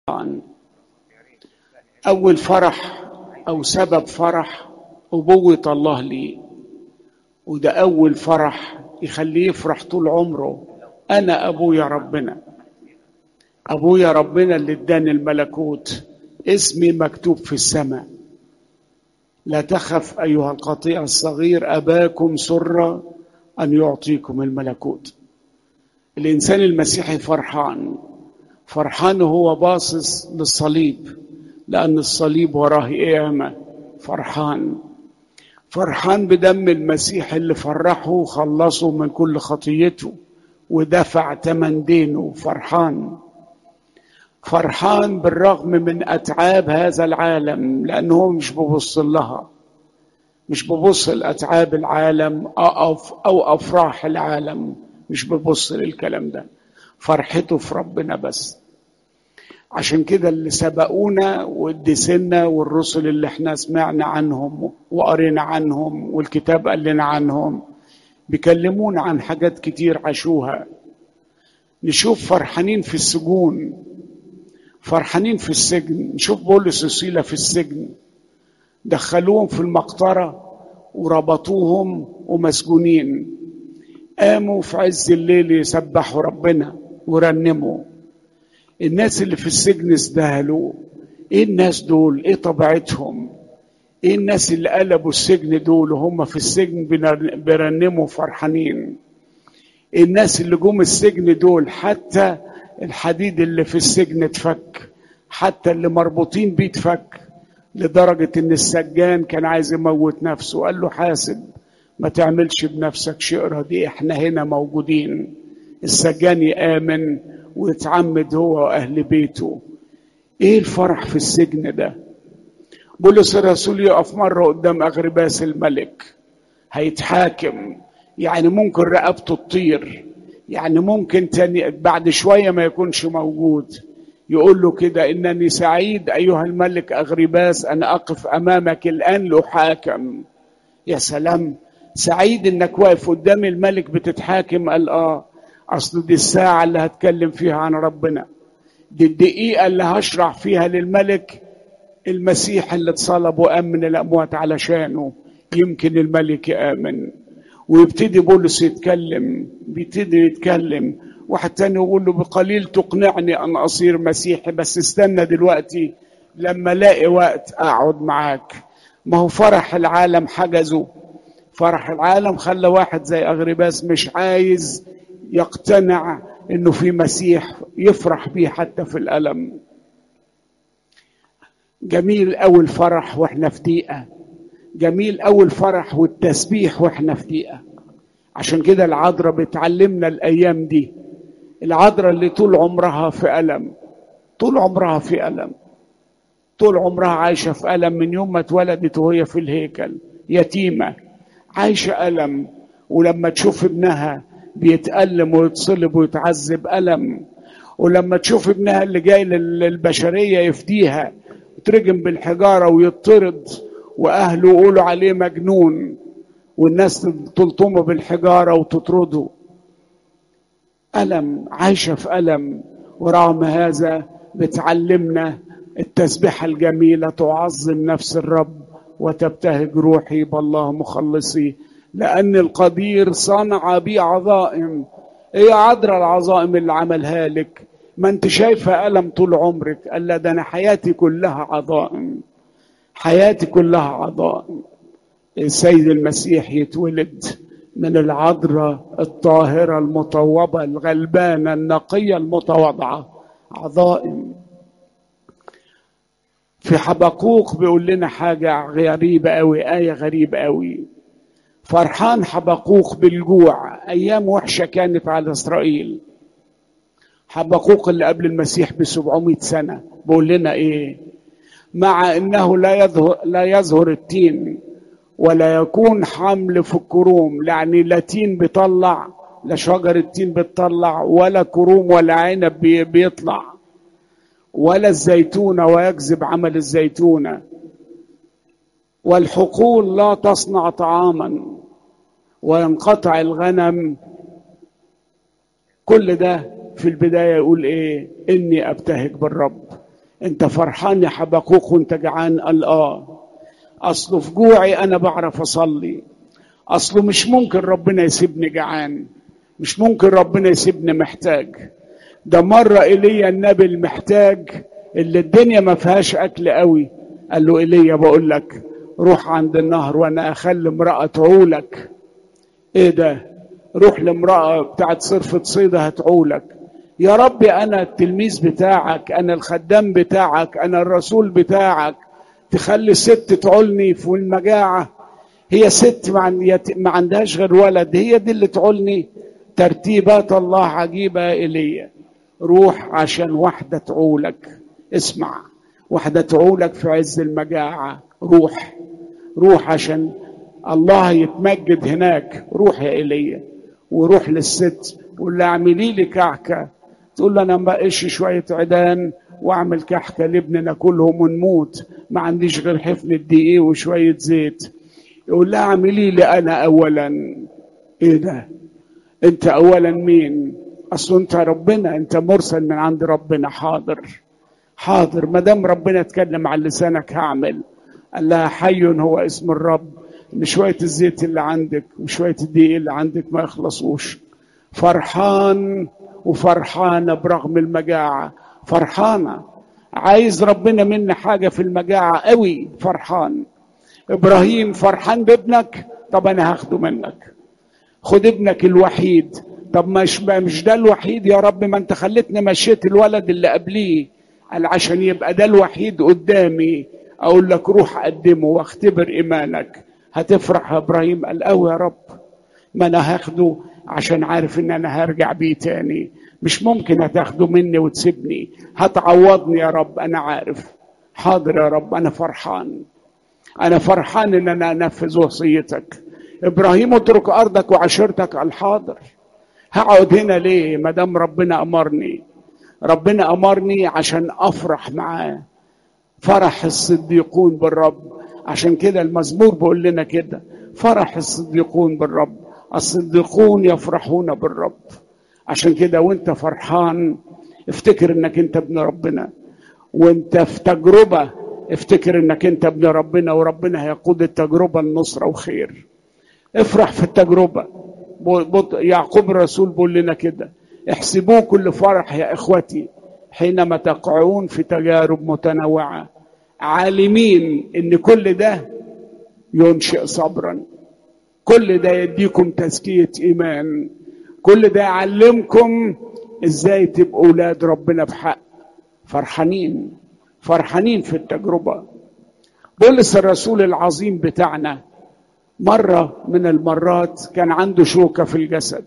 أول فرح أو سبب فرح أبوة الله لي وده أول فرح يخليه يفرح طول عمره أنا أبويا ربنا أبويا ربنا اللي اداني الملكوت اسمي مكتوب في السماء لا تخف أيها القطيع الصغير أباكم سر أن يعطيكم الملكوت الإنسان المسيحي فرحان فرحان وهو باصص للصليب لأن الصليب وراه قيامة فرحان فرحان بدم المسيح اللي فرحه وخلصه من كل خطيته ودفع ثمن دينه فرحان فرحان بالرغم من أتعاب هذا العالم لأنه هو مش ببص لها مش ببص لأتعاب العالم أو أو أفراح العالم مش ببص للكلام ده فرحته في ربنا بس عشان كده اللي سبقونا وقدسنا والرسل اللي احنا سمعنا عنهم وقرينا عنهم والكتاب قال لنا عنهم بيكلمونا عن حاجات كتير عاشوها نشوف فرحانين في السجون فرحانين في السجن نشوف بولس وسيلة في السجن دخلوهم في المقطرة وربطوهم ومسجونين قاموا في عز الليل يسبحوا ربنا ورنموا الناس اللي في السجن ازدهلوا ايه الناس دول ايه طبيعتهم ايه الناس اللي قلبوا السجن دول وهم في السجن بيرنموا فرحانين إيه الناس اللي جم السجن دول حتى الحديد اللي في السجن اتفك حتى اللي مربوطين بيه اتفك لدرجة ان السجان كان عايز يموت نفسه قال له حاسب ما تعملش بنفسك شقرة دي احنا هنا موجودين السجان يآمن ويتعمد هو واهل بيته ايه الفرح في السجن ده بولس الرسول يقف مره قدام اغرباس الملك هيتحاكم يعني ممكن رقبته تطير يعني ممكن تاني بعد شويه ما يكونش موجود يقول له كده انني سعيد ايها الملك اغرباس ان اقف امامك الان لاحاكم يا سلام سعيد انك واقف قدام الملك بتتحاكم قال اه اصل دي الساعه اللي هتكلم فيها عن ربنا دي الدقيقه اللي هشرح فيها للملك المسيح اللي اتصلب وقام من الاموات علشانه يمكن الملك يامن ويبتدي بولس يتكلم بيبتدي يتكلم واحد تاني يقول له بقليل تقنعني ان اصير مسيحي بس استنى دلوقتي لما الاقي وقت اقعد معاك ما هو فرح العالم حجزه فرح العالم خلى واحد زي اغرباس مش عايز يقتنع انه في مسيح يفرح بيه حتى في الالم جميل أول فرح واحنا في دقيقة جميل أول فرح والتسبيح واحنا في دقيقة عشان كده العذراء بتعلمنا الأيام دي العذراء اللي طول عمرها في ألم طول عمرها في ألم طول عمرها عايشة في ألم من يوم ما اتولدت وهي في الهيكل يتيمة عايشة ألم ولما تشوف ابنها بيتألم ويتصلب ويتعذب ألم ولما تشوف ابنها اللي جاي للبشرية يفديها يترجم بالحجارة ويطرد وأهله يقولوا عليه مجنون والناس تلطمه بالحجارة وتطرده ألم عايشة في ألم ورغم هذا بتعلمنا التسبيحة الجميلة تعظم نفس الرب وتبتهج روحي بالله مخلصي لأن القدير صنع بي عظائم ايه عذرا العظائم اللي عملها لك ما انت شايفه ألم طول عمرك قال ده انا حياتي كلها عظائم حياتي كلها عظائم السيد المسيح يتولد من العذراء الطاهرة المطوبة الغلبانة النقية المتواضعة عظائم في حبقوق بيقول لنا حاجة غريبة أوي آية غريبة أوي فرحان حبقوق بالجوع أيام وحشة كانت على إسرائيل حبقوق اللي قبل المسيح ب 700 سنة بيقول لنا إيه مع إنه لا يظهر لا يظهر التين ولا يكون حمل في الكروم يعني لا تين بيطلع لا شجر التين بتطلع ولا كروم ولا عنب بيطلع ولا الزيتونة ويكذب عمل الزيتونة والحقول لا تصنع طعاما وينقطع الغنم كل ده في البداية يقول ايه اني ابتهج بالرب انت فرحان يا حبقوق وانت جعان قال اه اصله في جوعي انا بعرف اصلي اصله مش ممكن ربنا يسيبني جعان مش ممكن ربنا يسيبني محتاج ده مرة ايليا النبي المحتاج اللي الدنيا ما فيهاش اكل قوي قال له ايليا بقول لك روح عند النهر وانا اخلي امرأة تعولك ايه ده روح لامرأة بتاعت صرفة صيدة هتعولك يا ربي انا التلميذ بتاعك انا الخدام بتاعك انا الرسول بتاعك تخلي الست تعولني في المجاعة هي ست ما عندهاش غير ولد هي دي اللي تعولني ترتيبات الله عجيبة إلي روح عشان واحدة تعولك اسمع واحدة تعولك في عز المجاعة روح روح عشان الله يتمجد هناك روح يا إيليا وروح للست قول لها اعملي لي كعكة تقول له أنا بقش شوية عيدان واعمل كحكة لابننا كلهم ونموت ما عنديش غير حفنة دقيق وشوية زيت يقول لها اعملي لي أنا أولا إيه ده أنت أولا مين أصل أنت ربنا أنت مرسل من عند ربنا حاضر حاضر ما دام ربنا اتكلم على لسانك هعمل قال لها حي هو اسم الرب ان شويه الزيت اللي عندك وشويه الدقيق اللي عندك ما يخلصوش فرحان وفرحانه برغم المجاعه فرحانه عايز ربنا منا حاجه في المجاعه قوي فرحان ابراهيم فرحان بابنك طب انا هاخده منك خد ابنك الوحيد طب مش مش ده الوحيد يا رب ما انت خلتني مشيت الولد اللي قبليه قال عشان يبقى ده الوحيد قدامي اقول لك روح قدمه واختبر ايمانك هتفرح يا ابراهيم قال قوي يا رب ما انا هاخده عشان عارف ان انا هرجع بيه تاني مش ممكن هتاخده مني وتسيبني هتعوضني يا رب انا عارف حاضر يا رب انا فرحان انا فرحان ان انا انفذ وصيتك ابراهيم اترك ارضك وعشيرتك الحاضر هقعد هنا ليه ما دام ربنا امرني ربنا امرني عشان افرح معاه فرح الصديقون بالرب عشان كده المزمور بيقول لنا كده فرح الصديقون بالرب الصديقون يفرحون بالرب عشان كده وانت فرحان افتكر انك انت ابن ربنا وانت في تجربة افتكر انك انت ابن ربنا وربنا هيقود التجربة النصرة وخير افرح في التجربة يعقوب الرسول بيقول لنا كده احسبوه كل فرح يا اخوتي حينما تقعون في تجارب متنوعه عالمين ان كل ده ينشئ صبرا كل ده يديكم تزكيه ايمان كل ده يعلمكم ازاي تبقوا اولاد ربنا بحق فرحانين فرحانين في التجربه بولس الرسول العظيم بتاعنا مره من المرات كان عنده شوكه في الجسد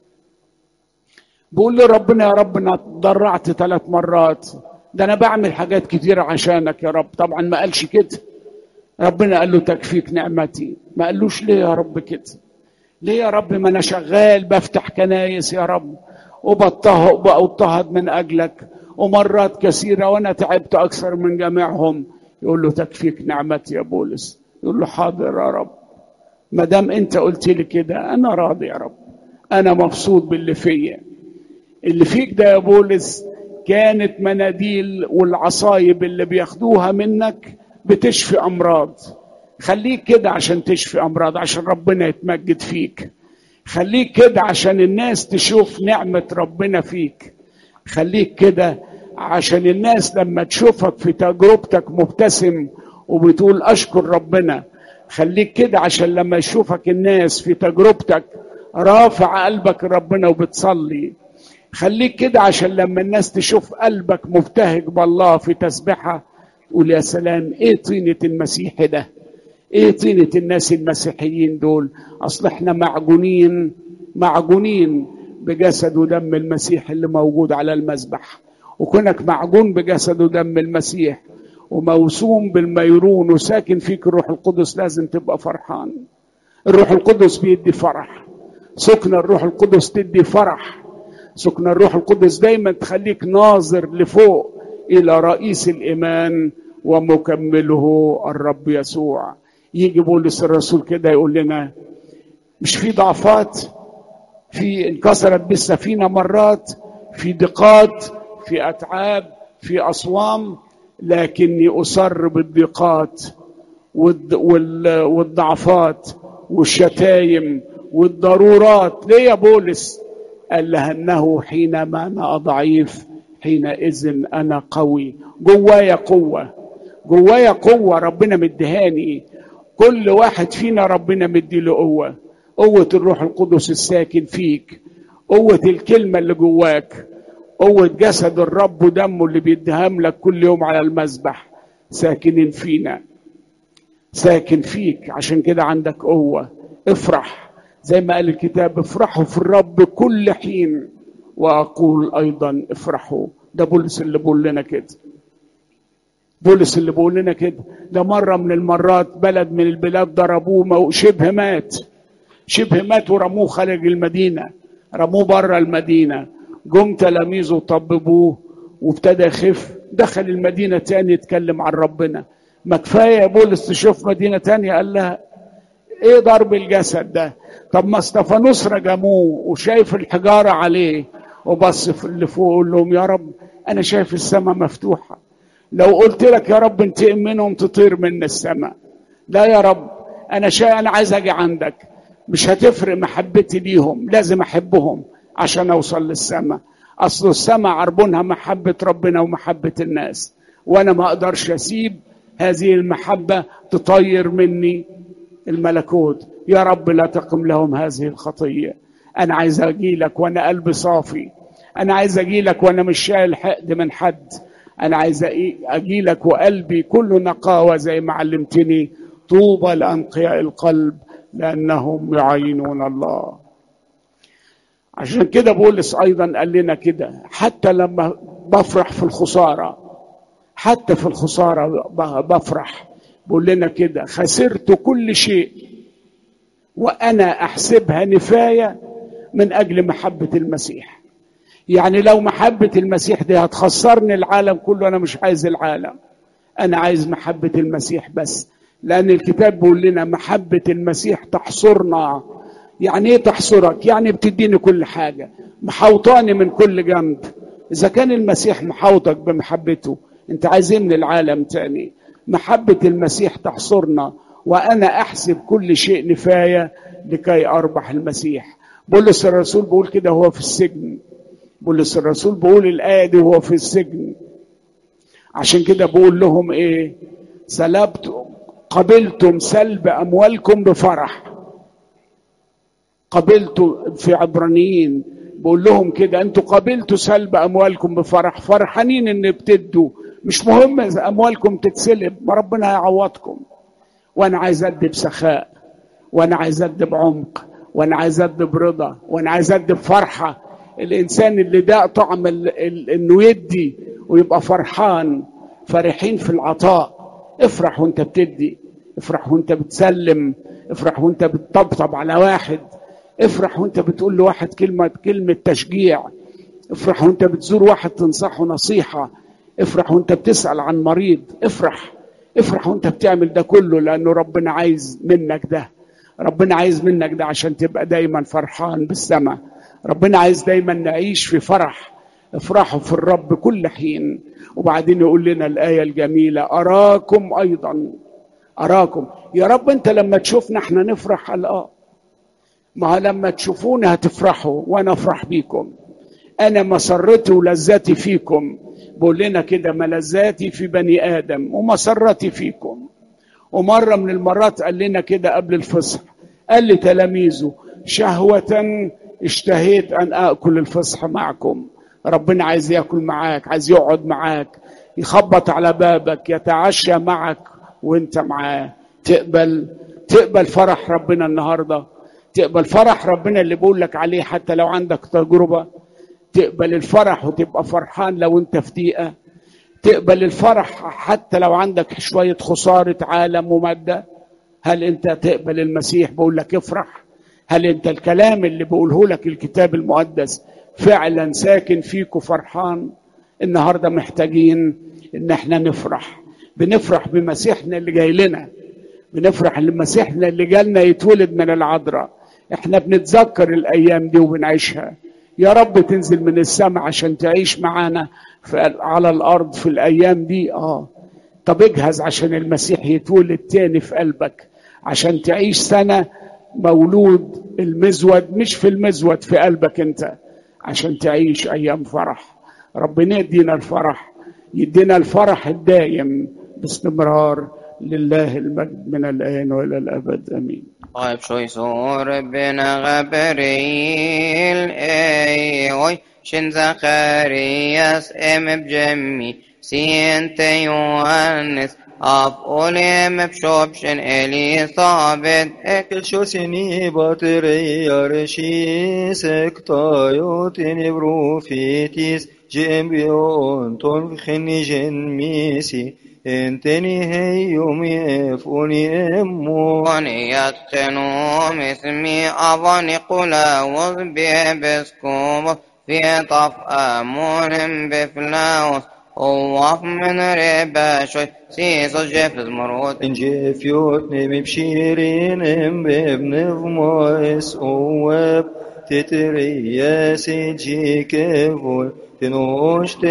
بقول له ربنا يا رب انا اتضرعت ثلاث مرات ده انا بعمل حاجات كتيره عشانك يا رب طبعا ما قالش كده ربنا قال له تكفيك نعمتي ما قالوش ليه يا رب كده ليه يا رب ما انا شغال بفتح كنايس يا رب وبضطهد من اجلك ومرات كثيره وانا تعبت اكثر من جميعهم يقول له تكفيك نعمتي يا بولس يقول له حاضر يا رب ما دام انت قلت لي كده انا راضي يا رب انا مبسوط باللي فيا اللي فيك ده يا بولس كانت مناديل والعصايب اللي بياخدوها منك بتشفي امراض خليك كده عشان تشفي امراض عشان ربنا يتمجد فيك خليك كده عشان الناس تشوف نعمة ربنا فيك خليك كده عشان الناس لما تشوفك في تجربتك مبتسم وبتقول اشكر ربنا خليك كده عشان لما يشوفك الناس في تجربتك رافع قلبك ربنا وبتصلي خليك كده عشان لما الناس تشوف قلبك مبتهج بالله في تسبحة تقول يا سلام ايه طينة المسيح ده ايه طينة الناس المسيحيين دول اصل احنا معجونين معجونين بجسد ودم المسيح اللي موجود على المذبح وكونك معجون بجسد ودم المسيح وموسوم بالميرون وساكن فيك الروح القدس لازم تبقى فرحان الروح القدس بيدي فرح سكن الروح القدس تدي فرح سكن الروح القدس دايما تخليك ناظر لفوق الى رئيس الايمان ومكمله الرب يسوع يجي بولس الرسول كده يقول لنا مش في ضعفات في انكسرت بالسفينه مرات في ضيقات في اتعاب في اصوام لكني اصر بالضيقات والضعفات والشتايم والضرورات ليه يا بولس قال لأنه حينما أنا ضعيف حينئذ أنا قوي جوايا قوة جوايا قوة ربنا مدهاني كل واحد فينا ربنا مديله قوة قوة الروح القدس الساكن فيك قوة الكلمة اللي جواك قوة جسد الرب ودمه اللي بيديهم لك كل يوم على المذبح ساكنين فينا ساكن فيك عشان كده عندك قوة افرح زي ما قال الكتاب افرحوا في الرب كل حين واقول ايضا افرحوا ده بولس اللي بيقول لنا كده بولس اللي بيقول لنا كده ده مره من المرات بلد من البلاد ضربوه شبه مات شبه مات ورموه خارج المدينه رموه بره المدينه جم تلاميذه طببوه وابتدى يخف دخل المدينه تاني يتكلم عن ربنا ما كفايه يا بولس تشوف مدينه تانية قال لها ايه ضرب الجسد ده طب ما استفانوس رجموه وشايف الحجاره عليه وبص اللي فوق يقول لهم يا رب انا شايف السماء مفتوحه لو قلت لك يا رب انتقم منهم تطير من السماء لا يا رب انا شايف انا عايز اجي عندك مش هتفرق محبتي ليهم لازم احبهم عشان اوصل للسماء اصل السماء عربونها محبه ربنا ومحبه الناس وانا ما اقدرش اسيب هذه المحبه تطير مني الملكوت يا رب لا تقم لهم هذه الخطيه انا عايز اجي لك وانا قلبي صافي انا عايز اجي لك وانا مش شايل حقد من حد انا عايز اجي لك وقلبي كله نقاوه زي ما علمتني طوبى لانقياء القلب لانهم يعينون الله عشان كده بولس ايضا قال لنا كده حتى لما بفرح في الخساره حتى في الخساره بفرح بيقول لنا كده خسرت كل شيء وانا احسبها نفايه من اجل محبه المسيح يعني لو محبه المسيح دي هتخسرني العالم كله انا مش عايز العالم انا عايز محبه المسيح بس لان الكتاب بيقول لنا محبه المسيح تحصرنا يعني ايه تحصرك يعني بتديني كل حاجه محوطاني من كل جنب اذا كان المسيح محوطك بمحبته انت عايز ايه من العالم تاني محبه المسيح تحصرنا وانا احسب كل شيء نفايه لكي اربح المسيح بولس الرسول بيقول كده هو في السجن بولس الرسول بيقول الايه دي وهو في السجن عشان كده بقول لهم ايه سلبت قبلتم سلب اموالكم بفرح قبلتوا في عبرانيين بقول لهم كده انتوا قبلتوا سلب اموالكم بفرح فرحانين ان بتدوا مش مهم اموالكم تتسلب ما ربنا هيعوضكم وانا عايز ادي بسخاء وانا عايز ادي بعمق وانا عايز ادي برضا وانا عايز ادي بفرحه الانسان اللي ده طعم انه يدي ويبقى فرحان فرحين في العطاء افرح وانت بتدي افرح وانت بتسلم افرح وانت بتطبطب على واحد افرح وانت بتقول لواحد كلمة كلمة تشجيع افرح وانت بتزور واحد تنصحه نصيحة افرح وانت بتسأل عن مريض افرح افرح وانت بتعمل ده كله لانه ربنا عايز منك ده ربنا عايز منك ده عشان تبقى دايما فرحان بالسماء ربنا عايز دايما نعيش في فرح افرحوا في الرب كل حين وبعدين يقول لنا الآية الجميلة أراكم أيضا أراكم يا رب أنت لما تشوفنا احنا نفرح قال آه ما لما تشوفونا هتفرحوا وأنا أفرح بيكم أنا مسرتي ولذتي فيكم بقول لنا كده ملذاتي في بني آدم ومسرتي فيكم ومرة من المرات قال لنا كده قبل الفصح قال لتلاميذه شهوة اشتهيت أن آكل الفصح معكم ربنا عايز ياكل معاك عايز يقعد معاك يخبط على بابك يتعشى معك وانت معاه تقبل تقبل فرح ربنا النهارده تقبل فرح ربنا اللي بقول لك عليه حتى لو عندك تجربه تقبل الفرح وتبقى فرحان لو انت في ضيقه تقبل الفرح حتى لو عندك شويه خساره عالم وماده هل انت تقبل المسيح بقول لك افرح هل انت الكلام اللي بقوله لك الكتاب المقدس فعلا ساكن فيك وفرحان النهارده محتاجين ان احنا نفرح بنفرح بمسيحنا اللي جاي لنا بنفرح لمسيحنا اللي جالنا يتولد من العذراء احنا بنتذكر الايام دي وبنعيشها يا رب تنزل من السماء عشان تعيش معانا في على الارض في الايام دي اه طب اجهز عشان المسيح يتولد تاني في قلبك عشان تعيش سنه مولود المزود مش في المزود في قلبك انت عشان تعيش ايام فرح ربنا يدينا الفرح يدينا الفرح الدايم باستمرار لله المجد من الان والى الابد امين طيب شو يسور ربنا غبريل اي شن زكرياس ام بجمي سينت يوهنس اب اوليم بشوبشن اليصابت Ekkel sini bateri arshi sektayotin brofitis جيمبيون تنخني جنميسي انتني هيومي افوني امو ونيتنوم اسمي أظن قلاوز بيبسكوب في طف أمون بفلاوس ووف من ربا شوي سيسو جيف المرود انجي فيوت نبي بشيرين ام بابن ضمايس اواب تترياسي جي كيفول تنوش